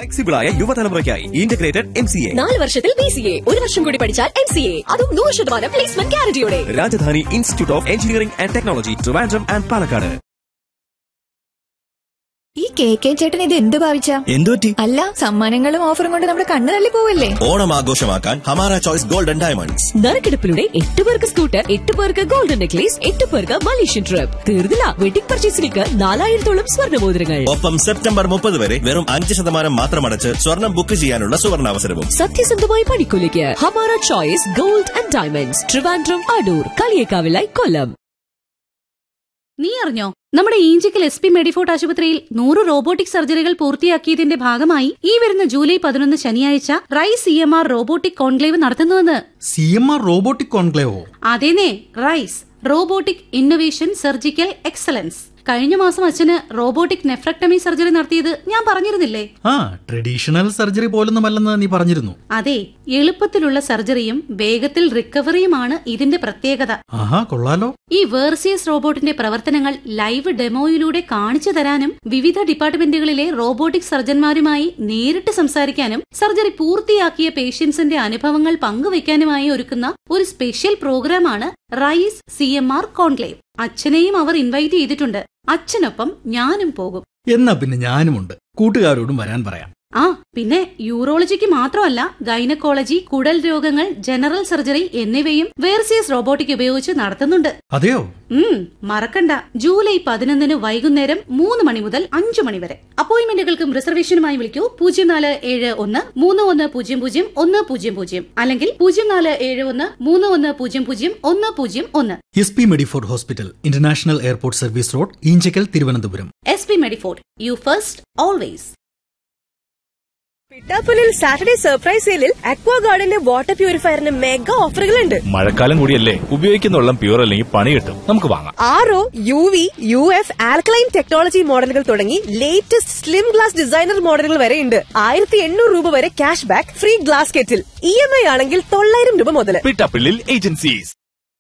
flexible ആയ യുവതലമുറയ്ക്കായി integrated M C A നാല് വർഷത്തിൽ ബി സി എ ഒരു വർഷം കൂടി പഠിച്ചാൽ എം സി എ അതും നൂറ് ശതമാനം പ്ലേസ്മെന്റ് ഗ്യാരണ്ടിയോടെ Rajadhani institute of engineering and technology Trivandrum and Palakkad ഈ കെ കെ ചേട്ടൻ ഇത് എന്ത് ഭാവിച്ച എന്തുപറ്റി അല്ല സമ്മാനങ്ങളും ഓഫറും കൊണ്ട് നമ്മുടെ കണ്ണ് തള്ളി പോവല്ലേ ഓണം ആഘോഷമാക്കാൻ ഹമാര ചോയ്സ് ഗോൾഡൻ ഡയമണ്ട്സ് നറുക്കെടുപ്പിലൂടെ എട്ട് പേർക്ക് സ്കൂട്ടർ എട്ട് പേർക്ക് ഗോൾഡൻ നെക്ലേസ് എട്ട് പേർക്ക് മലേഷ്യൻ ട്രിപ്പ് തീർന്നില്ല വെഡിംഗ് പർച്ചേസിലേക്ക് നാലായിരത്തോളം സ്വർണ്ണമോതിരങ്ങൾ ഒപ്പം സെപ്റ്റംബർ മുപ്പത് വരെ വെറും അഞ്ച് ശതമാനം മാത്രമടച്ച് സ്വർണം ബുക്ക് ചെയ്യാനുള്ള സുവർണാവസരവും സത്യസന്ധമായ പണിക്കൂലിക്ക് Hamara choice gold and diamonds Trivandrum Adoor കളിയേക്കാവിലായി കൊല്ലം നീ അറിഞ്ഞോ നമ്മുടെ ഈഞ്ചിക്കൽ എസ് പി മെഡിഫോർട്ട് ആശുപത്രിയിൽ നൂറ് റോബോട്ടിക് സർജറികൾ പൂർത്തിയാക്കിയതിന്റെ ഭാഗമായി ഈ വരുന്ന ജൂലൈ പതിനൊന്ന് ശനിയാഴ്ച rise C M R robotic conclave നടത്തുന്നുവെന്ന് സി എം ആർ റോബോട്ടിക് കോൺക്ലേവോ അതേനേ rise robotic innovation surgical excellence കഴിഞ്ഞ മാസം അച്ഛന് റോബോട്ടിക് നെഫ്രക്ടമി സർജറി നടത്തിയത് ഞാൻ പറഞ്ഞിരുന്നില്ലേ ആ ട്രഡീഷണൽ സർജറി പോലൊന്നുമല്ലെന്ന് നീ പറഞ്ഞിരുന്നു അതെ എളുപ്പത്തിലുള്ള സർജറിയും വേഗത്തിൽ റിക്കവറിയുമാണ് ഇതിന്റെ പ്രത്യേകത ആഹാ കൊള്ളാലോ ഈ വേർസിയസ് റോബോട്ടിന്റെ പ്രവർത്തനങ്ങൾ ലൈവ് ഡെമോയിലൂടെ കാണിച്ചു തരാനും വിവിധ ഡിപ്പാർട്ട്മെന്റുകളിലെ റോബോട്ടിക് സർജന്മാരുമായി നേരിട്ട് സംസാരിക്കാനും സർജറി പൂർത്തിയാക്കിയ പേഷ്യൻസിന്റെ അനുഭവങ്ങൾ പങ്കുവയ്ക്കാനുമായി ഒരുക്കുന്ന ഒരു സ്പെഷ്യൽ പ്രോഗ്രാമാണ് rise C M R conclave അച്ഛനെയും അവർ ഇൻവൈറ്റ് ചെയ്തിട്ടുണ്ട് അച്ഛനൊപ്പം ഞാനും പോകും എന്നാ പിന്നെ ഞാനുമുണ്ട് കൂട്ടുകാരോടും വരാൻ പറയാം ആ പിന്നെ യൂറോളജിക്ക് മാത്രമല്ല ഗൈനക്കോളജി കുടൽ രോഗങ്ങൾ ജനറൽ സർജറി എന്നിവയും വേർസിയസ് റോബോട്ടിക് ഉപയോഗിച്ച് നടത്തുന്നുണ്ട് അതെയോ ഉം മറക്കണ്ട ജൂലൈ പതിനൊന്നിന് വൈകുന്നേരം മൂന്ന് മണി മുതൽ അഞ്ചു മണി വരെ അപ്പോയിന്റ്മെന്റുകൾക്കും റിസർവേഷനുമായി വിളിക്കൂ പൂജ്യം നാല് ഏഴ് ഒന്ന് മൂന്ന് ഒന്ന് പൂജ്യം പൂജ്യം ഒന്ന് പൂജ്യം പൂജ്യം അല്ലെങ്കിൽ പൂജ്യം നാല് ഏഴ് ഒന്ന് മൂന്ന് ഒന്ന് പൂജ്യം പൂജ്യം ഒന്ന് പൂജ്യം ഒന്ന് S P Medifort hospital international airport service road Eenchakkal Thiruvananthapuram S P Medifort you first always പിട്ടാപ്പുലിൽ സാറ്റർഡേ സർപ്രൈസ് സെയിലിൽ അക്വാ ഗാർഡന്റെ വാട്ടർ പ്യൂരിഫയറിന് മെഗാ ഓഫറുകളുണ്ട് മഴക്കാലം കൂടിയല്ലേ ഉപയോഗിക്കുന്ന വെള്ളം പ്യൂർ അല്ലെങ്കിൽ പണി കിട്ടും നമുക്ക് വാങ്ങാം R O U V U F alkaline technology മോഡലുകൾ തുടങ്ങി ലേറ്റസ്റ്റ് സ്ലിം ഗ്ലാസ് ഡിസൈനർ മോഡലുകൾ വരെ ഉണ്ട് ആയിരത്തി എണ്ണൂറ് രൂപ വരെ cash back free glass kettle E M I ആണെങ്കിൽ തൊള്ളായിരം രൂപ മുതൽ പിട്ടാപ്പിള്ളിൽ ഏജൻസീസ്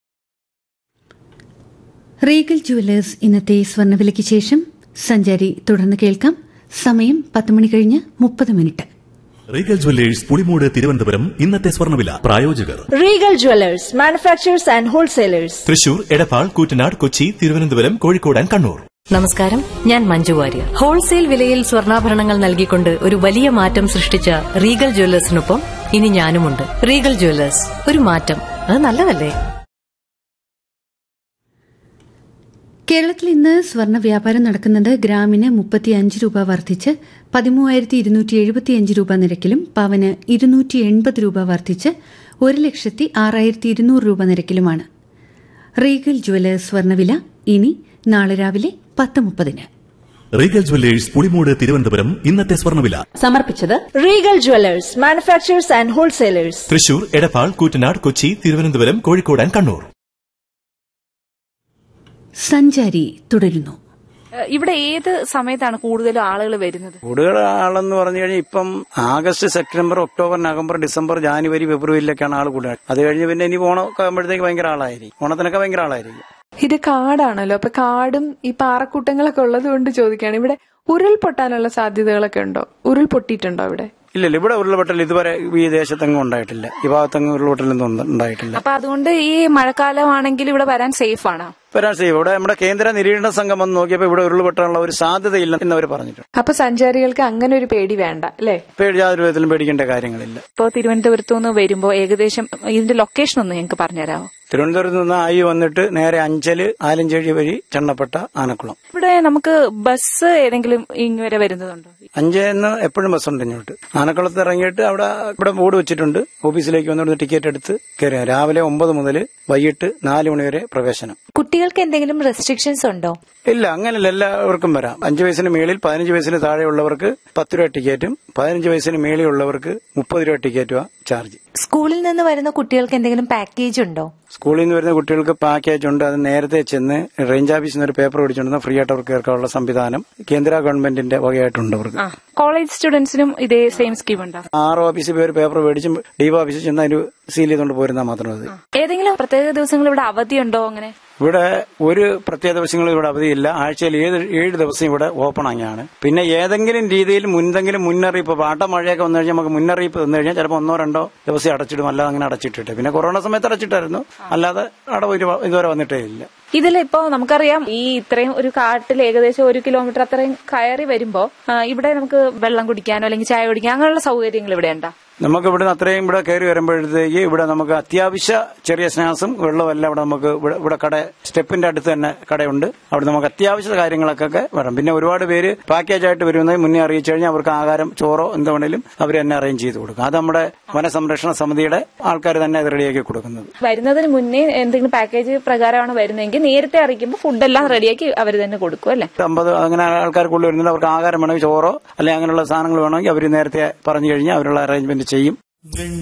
റീഗൽ ജുവലേഴ്സ് ഇന്നത്തെ സ്വർണ്ണവിലയ്ക്ക് ശേഷം സഞ്ചാരി തുടർന്ന് കേൾക്കാം സമയം പത്ത് മണി കഴിഞ്ഞ് മുപ്പത് minute Regal jewellers Pulimoodu Thiruvananthapuram ഇന്നത്തെ സ്വർണ്ണവില പ്രായോജകർ Regal jewellers manufacturers and wholesalers Thrissur Edappal Koottanad Kochi Thiruvananthapuram Kozhikode and Kannur നമസ്കാരം ഞാൻ മഞ്ജു വാര്യർ ഹോൾസെയിൽ വിലയിൽ സ്വർണ്ണാഭരണങ്ങൾ നൽകിക്കൊണ്ട് ഒരു വലിയ മാറ്റം സൃഷ്ടിച്ച റീഗൽ ജ്വല്ലേഴ്സിനൊപ്പം ഇനി ഞാനുമുണ്ട് റീഗൽ ജ്വല്ലേഴ്സ് ഒരു മാറ്റം അത് നല്ലതല്ലേ കേരളത്തിൽ ഇന്ന് സ്വർണ്ണ വ്യാപാരം നടക്കുന്നത് ഗ്രാമിന് മുപ്പത്തിയഞ്ച് രൂപ വർദ്ധിച്ച് പതിമൂവായിരത്തി ഇരുന്നൂറ്റി എഴുപത്തിയഞ്ച് രൂപ നിരക്കിലും പവന് ഇരുന്നൂറ്റി എൺപത് രൂപ വർദ്ധിച്ച് ഒരു ലക്ഷത്തി ആറായിരത്തി ഇരുന്നൂറ് രൂപ നിരക്കിലുമാണ് റീഗൽ ജുവലേഴ്സ് സ്വർണ്ണവില ഇനി നാളെ രാവിലെ പത്ത് മുപ്പതിന് റീഗൽ ജ്വല്ലേഴ്സ് പുളിമൂട് തിരുവനന്തപുരം ഇന്നത്തെ സ്വർണ്ണവില സമർപ്പിച്ചത് Regal jewellers manufacturers and wholesalers Thrissur Edappal Koottanad Kochi Thiruvananthapuram Kozhikode and Kannur സഞ്ചാരി തുടരുന്നു ഇവിടെ ഏത് സമയത്താണ് കൂടുതലും ആളുകൾ വരുന്നത് കൂടുതൽ ആളെന്ന് പറഞ്ഞു കഴിഞ്ഞാൽ ഇപ്പം August September October November December January ഫെബ്രുവരിയിലൊക്കെയാണ് ആൾ കൂടുതൽ അത് കഴിഞ്ഞ് പിന്നെ ഇനി ഓണമൊക്കെ ആകുമ്പോഴത്തേക്ക് ഭയങ്കര ആളായിരിക്കും ഓണത്തിനൊക്കെ ഭയങ്കര ആളായിരിക്കും ഇത് കാടാണല്ലോ അപ്പൊ കാടും ഈ പാറക്കൂട്ടങ്ങളൊക്കെ ഉള്ളത് കൊണ്ട് ചോദിക്കുകയാണ് ഇവിടെ ഉരുൾപൊട്ടാനുള്ള സാധ്യതകളൊക്കെ ഉണ്ടോ ഉരുൾപൊട്ടിയിട്ടുണ്ടോ ഇവിടെ ഇല്ലല്ല ഇവിടെ ഉരുൾപൊട്ടൽ ഇതുവരെ ഈ ദേശത്തെങ്ങും ഉണ്ടായിട്ടില്ല ഈ ഭാഗത്തെങ്ങും ഉരുൾപൊട്ടലൊന്നും ഉണ്ട്- ഉണ്ടായിട്ടില്ല അപ്പൊ അതുകൊണ്ട് ഈ മഴക്കാലമാണെങ്കിൽ ഇവിടെ വരാൻ സേഫ് ആണോ വരാൻ ചെയ്യും ഇവിടെ നമ്മുടെ കേന്ദ്ര നിരീക്ഷണ സംഘം വന്ന് നോക്കിയപ്പോൾ ഇവിടെ ഉരുൾപൊട്ടാനുള്ള ഒരു സാധ്യതയില്ല എന്ന് അവർ പറഞ്ഞിട്ടുണ്ട് അപ്പൊ സഞ്ചാരികൾക്ക് അങ്ങനെ ഒരു പേടി വേണ്ട അല്ലേ പേടി യാതൊരു വിധത്തിലും പേടിക്കേണ്ട കാര്യങ്ങളില്ല ഇപ്പോൾ തിരുവനന്തപുരത്തു നിന്ന് വരുമ്പോൾ ഏകദേശം ഇതിന്റെ ലൊക്കേഷൻ ഒന്ന് ഞങ്ങൾക്ക് പറഞ്ഞുതരാമോ തിരുവനന്തപുരത്ത് നിന്ന് ആയി വന്നിട്ട് നേരെ അഞ്ചല് ആലഞ്ചേഴി വഴി ചെണ്ണപ്പെട്ട ആനക്കുളം ഇവിടെ നമുക്ക് ബസ് ഏതെങ്കിലും ഇങ്ങ് വരെ വരുന്നതുണ്ടോ അഞ്ചേന്ന് എപ്പോഴും ബസ്സുണ്ട് ഇങ്ങോട്ട് ആനക്കുളത്ത് ഇറങ്ങിയിട്ട് അവിടെ ഇവിടെ ബോർഡ് വെച്ചിട്ടുണ്ട് ഓഫീസിലേക്ക് വന്നിട്ട് ടിക്കറ്റ് എടുത്ത് കയറി രാവിലെ ഒമ്പത് മുതൽ വൈകിട്ട് നാല് മണി വരെ പ്രവേശനം കുട്ടികൾക്ക് എന്തെങ്കിലും റെസ്ട്രിക്ഷൻസ് ഉണ്ടോ ഇല്ല അങ്ങനെയല്ല എല്ലാവർക്കും വരാം അഞ്ച് വയസ്സിന് മേളിൽ പതിനഞ്ച് വയസ്സിന് താഴെയുള്ളവർക്ക് പത്ത് രൂപ ടിക്കറ്റും പതിനഞ്ച് വയസ്സിന് മേളിലുള്ളവർക്ക് മുപ്പത് രൂപ ടിക്കറ്റുമാണ് ചാർജ് സ്കൂളിൽ നിന്ന് വരുന്ന കുട്ടികൾക്ക് എന്തെങ്കിലും പാക്കേജ് ഉണ്ടോ സ്കൂളിൽ നിന്ന് വരുന്ന കുട്ടികൾക്ക് പാക്കേജ് ഉണ്ട് അത് നേരത്തെ ചെന്ന് റേഞ്ച് ഓഫീസിൽ നിന്ന് ഒരു പേപ്പർ പിടിച്ചുകൊണ്ട് ഫ്രീ ആയിട്ട് അവർക്ക് കേൾക്കാനുള്ള സംവിധാനം കേന്ദ്ര ഗവൺമെന്റിന്റെ വകയായിട്ടുണ്ട് അവർക്ക് കോളേജ് സ്റ്റുഡൻസിനും ഇതേ സെയിം സ്കീം ഉണ്ടോ ആർ ഓഫീസിൽ പോയി ഒരു പേപ്പർ മേടിച്ചും ഡി ഓഫീസിൽ ചെന്ന് അതിന് സീൽ ചെയ്തുകൊണ്ട് പോരുന്നാൽ മാത്രം മതി ഏതെങ്കിലും പ്രത്യേക ദിവസങ്ങൾ ഇവിടെ അവധിയുണ്ടോ അങ്ങനെ ഇവിടെ ഒരു പ്രത്യേക ദിവസങ്ങളിൽ ഇവിടെ അവധിയില്ല ആഴ്ചയിൽ ഏഴ് ഏഴ് ദിവസം ഇവിടെ ഓപ്പൺ ആണ് പിന്നെ ഏതെങ്കിലും രീതിയിൽ മുന്തെങ്കിലും മുന്നറിയിപ്പ് പാട്ട മഴയൊക്കെ വന്നു കഴിഞ്ഞാൽ നമുക്ക് മുന്നറിയിപ്പ് തന്നു കഴിഞ്ഞാൽ ചിലപ്പോൾ ഒന്നോ രണ്ടോ ദിവസം അടച്ചിടും അല്ലാതെ അങ്ങനെ അടച്ചിട്ടിട്ട് പിന്നെ കൊറോണ സമയത്ത് അടച്ചിട്ടായിരുന്നു അല്ലാതെ അടവ് ഒരു- ഇതുവരെ വന്നിട്ടേ ഇല്ല ഇതിലിപ്പോ നമുക്കറിയാം ഈ ഇത്രയും ഒരു കാട്ടിൽ ഏകദേശം ഒരു കിലോമീറ്റർ അത്രയും കയറി വരുമ്പോ ആ, ഇവിടെ നമുക്ക് വെള്ളം കുടിക്കാനോ അല്ലെങ്കിൽ ചായ കുടിക്കാനോ അങ്ങനെയുള്ള സൗകര്യങ്ങൾ ഇവിടെ ഉണ്ടോ നമുക്ക് ഇവിടുന്ന് അത്രയും ഇവിടെ കയറി വരുമ്പോഴത്തേക്ക് ഇവിടെ നമുക്ക് അത്യാവശ്യ ചെറിയ സ്നാക്സും വെള്ളവും എല്ലാം ഇവിടെ നമുക്ക് ഇവിടെ ഇവിടെ കട സ്റ്റെപ്പിന്റെ അടുത്ത് തന്നെ കടയുണ്ട് അവിടെ നമുക്ക് അത്യാവശ്യ കാര്യങ്ങളൊക്കെ വരാം പിന്നെ ഒരുപാട് പേര് പാക്കേജ് ആയിട്ട് വരുന്നത് മുന്നേ അറിയിച്ചു കഴിഞ്ഞാൽ അവർക്ക് ആഹാരം ചോറോ എന്തുവേണേലും അവർ തന്നെ അറേഞ്ച് ചെയ്ത് കൊടുക്കും അത് നമ്മുടെ വനസംരക്ഷണ സമിതിയുടെ ആൾക്കാർ തന്നെ അത് റെഡിയാക്കി കൊടുക്കുന്നത് വരുന്നതിന് മുന്നേ എന്തെങ്കിലും പാക്കേജ് പ്രകാരമാണ് വരുന്നതെങ്കിൽ നേരത്തെ അറിയിക്കുമ്പോൾ ഫുഡെല്ലാം റെഡിയാക്കി അവർ തന്നെ കൊടുക്കും അല്ലേ അമ്പത് അങ്ങനെ ആൾക്കാർ കൂടുതൽ വരുന്നുണ്ട് അവർക്ക് ആഹാരം വേണമെങ്കിൽ ചോറോ അല്ലെങ്കിൽ അങ്ങനെയുള്ള സാധനങ്ങൾ വേണമെങ്കിൽ അവർ നേരത്തെ പറഞ്ഞു കഴിഞ്ഞാൽ അവരുള്ള അറേഞ്ച്മെന്റ് ചെയ്യും